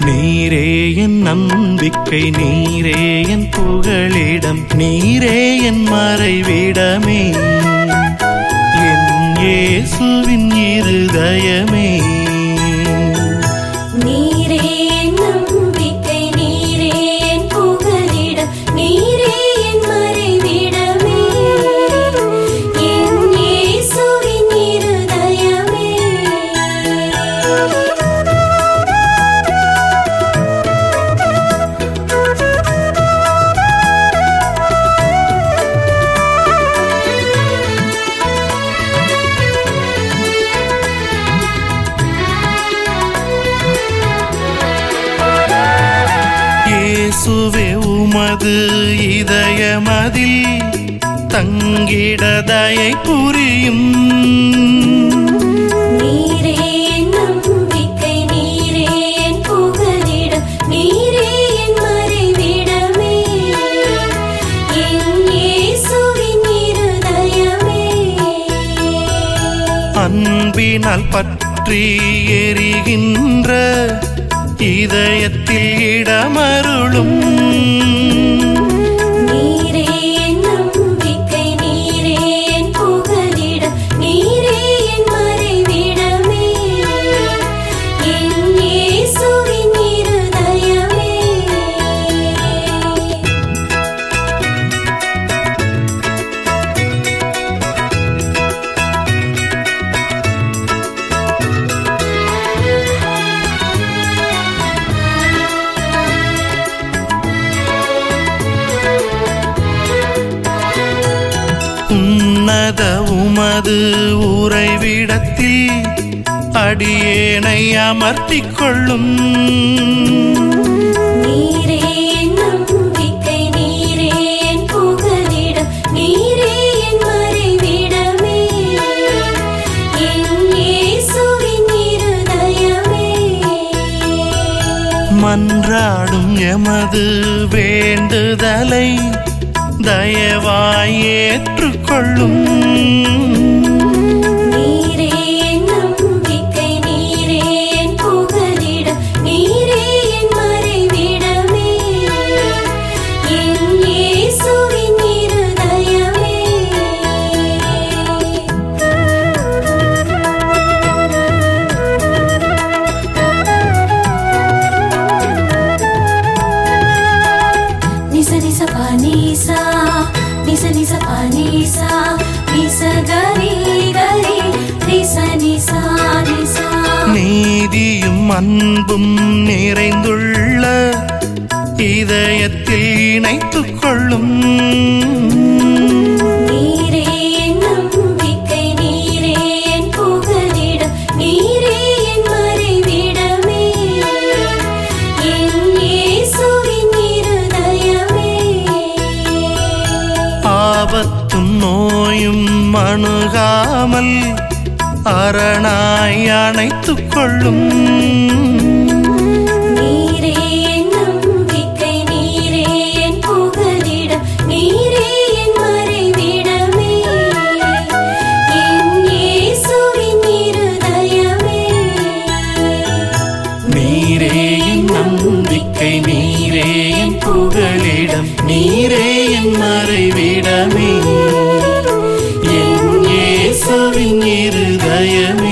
நீரே என் நம்பிக்கை நீரே என் புகழிடம் நீரே என் மறைவிடமே என் இயேசுவின் இருதயமே நீரே என் நம்பிக்கை நீரே என் புகலிடம் நீரே என் மறைவிடமே என் இயேசுவின் இருதயமே இயேசுவே உமது இதயமதில் தங்கிடதயை புரியும் நீரே என் நம்பிக்கை நீரே என் புகலிடம் நீரே என் மறைவிடமே என் இயேசுவின் இருதயமே அன்பினால் பற்றி எரிகின்ற இதயத்தில் இடமருளும் நீரே என் நம்பிக்கை நீரே என் புகலிடம் நீரே என் மறைவிடமே என் இயேசுவின் இருதயமே உன்னத உமது உறைவிடத்தில் அடியேனை அமர்த்திக் கொள்ளும் நீரே என் நம்பிக்கை நீரே என் புகலிடம் நீரே என் மறைவிடமே என் இயேசுவின் இருதயமே மன்றாடும் எமது வேண்டுதலை தயவாய் ஏற்றுக்கொள்ளும் நீரே என் நம்பிக்கை நீரே என் புகலிடம் நீரே என் மறைவிடமே என் இயேசுவின் இருதயமே నిస నిస పనీసా నిస నిస పనీసా నిస గరి గరి నిస నిస నిస நீதியும் அன்பும் நிறைந்துள்ள இதயத்தில் இணைத்துக் கொள்ளும் நீரே என் நம்பிக்கை நீரே என் புகலிடம் நீரே என் மறைவிடமே என் இயேசுவின் இருதயமே ஆபத்தும் நோயும் அணுகாமல் அரணாய் அணைத்துக் கொள்ளும் நீரே என் நம்பிக்கை நீரே என் புகலிடம் நீரே என் மறைவிடமே என் இயேசுவின் இருதயமே நீரே என் நம்பிக்கை நீரே என் புகழிடம் நீரே என் மறைவிடமே என் இயேசுவின் இருதயமே